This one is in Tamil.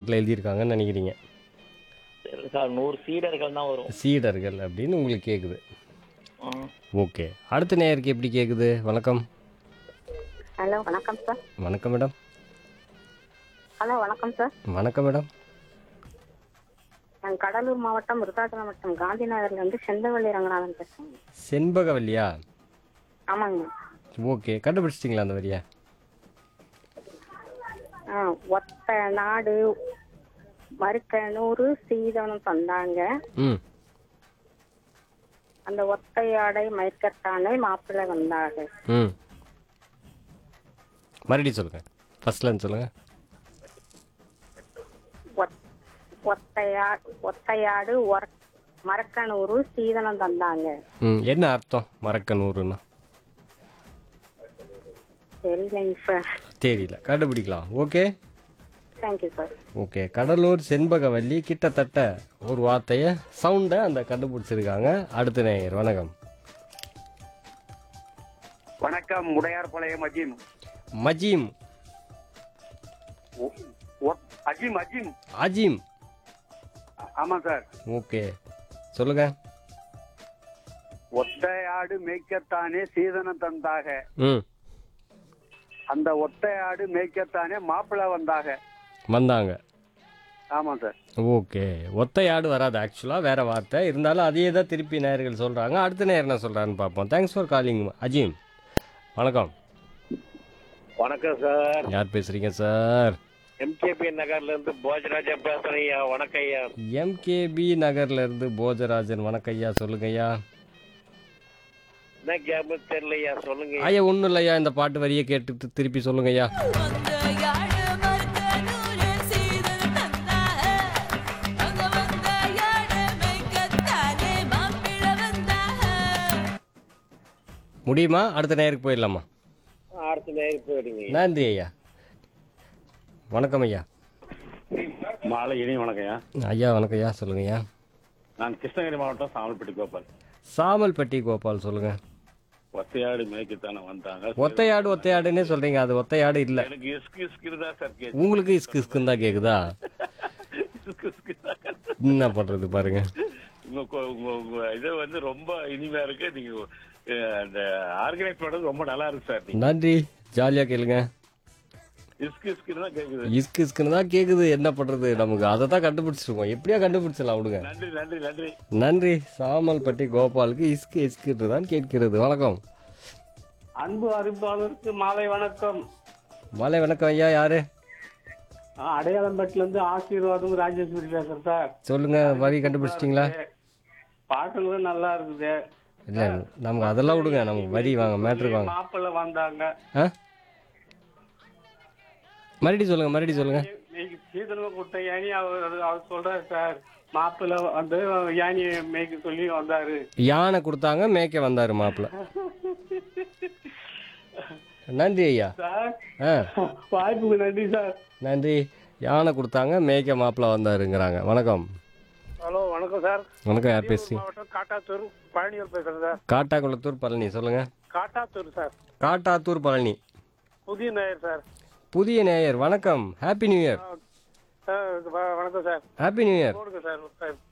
பாட்டில் எழுதியிருக்காங்கன்னு நினைக்கிறீங்க தெரியல சார் நூறு சீடர்கள் தான் வரும் சீடர்கள் அப்படின்னு உங்களுக்கு கேட்குது ஆ. ஓகே அடுத்த நேயருக்கு எப்படி கேட்குது வணக்கம் ஹலோ வணக்கம் சார் வணக்கம் மேடம் ஹலோ வணக்கம் சார் வணக்கம் மேடம் நான் கடலூர் மாவட்டம் விருத்தாச்சலம் மாவட்டம் காந்தி நகர்ல இருந்து செந்தவள்ளி ரங்கநாதன் பேசுறேன் செண்பகவல்லியா ஆமாங்க ஓகே கண்டுபிடிச்சிட்டிங்களா அந்த வரியா ஆ ஒத்த நாடு மறுக்க நூறு சீதனம் தந்தாங்க ம் அந்த ஒத்தையாடை மயக்கத்தானே மாப்பிள்ளை வந்தாங்க ம் மறுபடியும் சொல்லுங்கள் ஃபஸ்ட்லேருந்து சொல்லுங்கள் ஒத்- ஒத்தையா ஒத்தையாடு ஒர- மரக்க நூறு சீதனம் தந்தாங்க ம் என்ன அர்த்தம் மறக்க நூறுன்னா தெரியலைங்க சார் தெரியல கண்டுபிடிக்கலாம் okay thank you sir okay Cuddalore Shenbagavalli கிட்டத்தட்ட ஒரு வார்த்தையை சவுண்டை அந்த கண்டுபிடிச்சிருக்காங்க அடுத்த நேயர் வணக்கம் வணக்கம் உடையார்பாளையம் அஜீம் மஜீம் ஒ- ஒ- அஜீம் அஜீம் அஜீம் ஆமா சார் ஓகே சொல்லுங்க ஒத்தையாடு மேய்க்கத்தானே சீதனம் தந்தாக ம் அந்த ஒத்தையாடு மேய்க்கத்தானே மாப்பிள்ளை வந்தாக வந்தாங்க ஆமா சார் ஓகே ஒத்தையாடு வராது ஆக்சுவலாக வேற வார்த்தை இருந்தாலும் அதையே தான் திருப்பி நேயர்கள் சொல்கிறாங்க அடுத்த நேயர் என்ன சொல்கிறான்னு பார்ப்போம் தேங்க்ஸ் ஃபார் காலிங் அஜீம் வணக்கம் வணக்கம் சார் யார் பேசுகிறீங்க சார் எம்கேபி நகர்ல இருந்து போஜராஜா பேசுறேன் ஐயா வணக்கம் ஐயா எம்கேபி நகர்லேருந்து போஜராஜன் வணக்கம் ஐயா சொல்லுங்க ஐயா என்ன கேம் தெரியலையா சொல்லுங்க ஐயா. ஐயா ஒன்றும் இல்லையா இந்த பாட்டு வரியை கேட்டுட்டு திருப்பி சொல்லுங்க ஐயா வந்த யாழ் மறுக்க நூறு சீதல் தந்தாக அங்க வந்த யாழ் மேய்க்கத்தானே மாப்பிள்ளை வந்தாக முடியுமா அடுத்த நேருக்கு போயிடலாமா அடுத்த நேரம் போயிடுங்க நன்றி ஐயா வணக்கம் ஐயா மாலை இனி வணக்கம்யா ஐயா வணக்கம் ஐயா சொல்லுங்க ஐயா நான் கிருஷ்ணகிரி மாவட்டம் சாமல்பட்டி கோபால் சாமல்பட்டி கோபால் சொல்லுங்க ஒத்தையாடு மேய்க்கத்தானே வந்தாங்க ஒத்தையாடு ஒத்தையாடுன்னே சொல்றீங்க அது ஒத்தையாடு இல்லை எனக்கு இஸ்கு இஸ்கு தான் சார் கேட்டு உங்களுக்கு இஸ்கு இஸ்குன்னு தான் கேக்குதா இஸ்கு இஸ்கு தான் என்ன பண்றது பாருங்க உங்க கொ- உங்க உங்க இது வந்து ரொம்ப இனிமையா இருக்கு நீங்க அஹ், அந்த ஆர்கனைஸ் பண்றது ரொம்ப நல்லா இருக்கு சார் நீங்க நன்றி ஜாலியா கேளுங்க இஸ்கு இஸ்கு தான் கேக்குது இஸ்கு இஸ்குன்னு தான் கேக்குது என்ன பண்றது நமக்கு அதை தான் கண்டுபிடிச்சிருக்கோம் எப்படியா கண்டுபிடிச்சிடலாம் விடுங்க நன்றி நன்றி நன்றி நன்றி சாமல்பட்டி கோபாலுக்கு இஸ்கு இஸ்கு தான் கேட்கிறது வணக்கம் அன்பு அறிவிப்பாளருக்கு மாலை வணக்கம் மாலை வணக்கம் ஐயா யாரு நான் அடையாளம்பட்டில இருந்து ஆசீர்வாதம் ராஜேஸ்வரி பேசுறேன் சார் சொல்லுங்க வரி கண்டுபிடிச்சிட்டிங்களா பாட்டுங்களும் நல்லா இருக்குது இல்ல நமக்கு அதெல்லாம் விடுங்க நமக்கு வரி வாங்க மேட்ரு வாங்க மாப்பிள்ளை வந்தாங்க ஆ மறுபடியும் சொல்லுங்க மறுபடியும் சொல்லுங்க இன்னைக்கு சீதனம் கொடுத்த யானி அவர் அது- அவர் சொல்றாரு சார் மாப்பிள்ளை வந்து யானியை மேய்க்க சொல்லி வந்தாரு யானை கொடுத்தாங்க மேய்க்க வந்தாரு மாப்பிள்ள நன்றி ஐயா சார் ஆ வாய்ப்புக்கு நன்றி சார் நன்றி யானை கொடுத்தாங்க மேய்க்க மாப்பிள்ள வந்தாருங்கிறாங்க வணக்கம் ஹலோ வணக்கம் சார் வணக்கம் யார் பேசுறீங்க மாவட்டம் காட்டாத்தூர் பழனியூர் பேசுறேன் சார் காட்டாக்குளத்தூர் பழனி சொல்லுங்க காட்டாத்தூர் சார் காட்டாத்தூர் பழனி புதிய நேயர் சார் புதிய நேயர் வணக்கம் ஹாப்பி நியூ இயர் வணக்கம் சார் ஹாப்பி நியூ இயர் போடுங்க சார்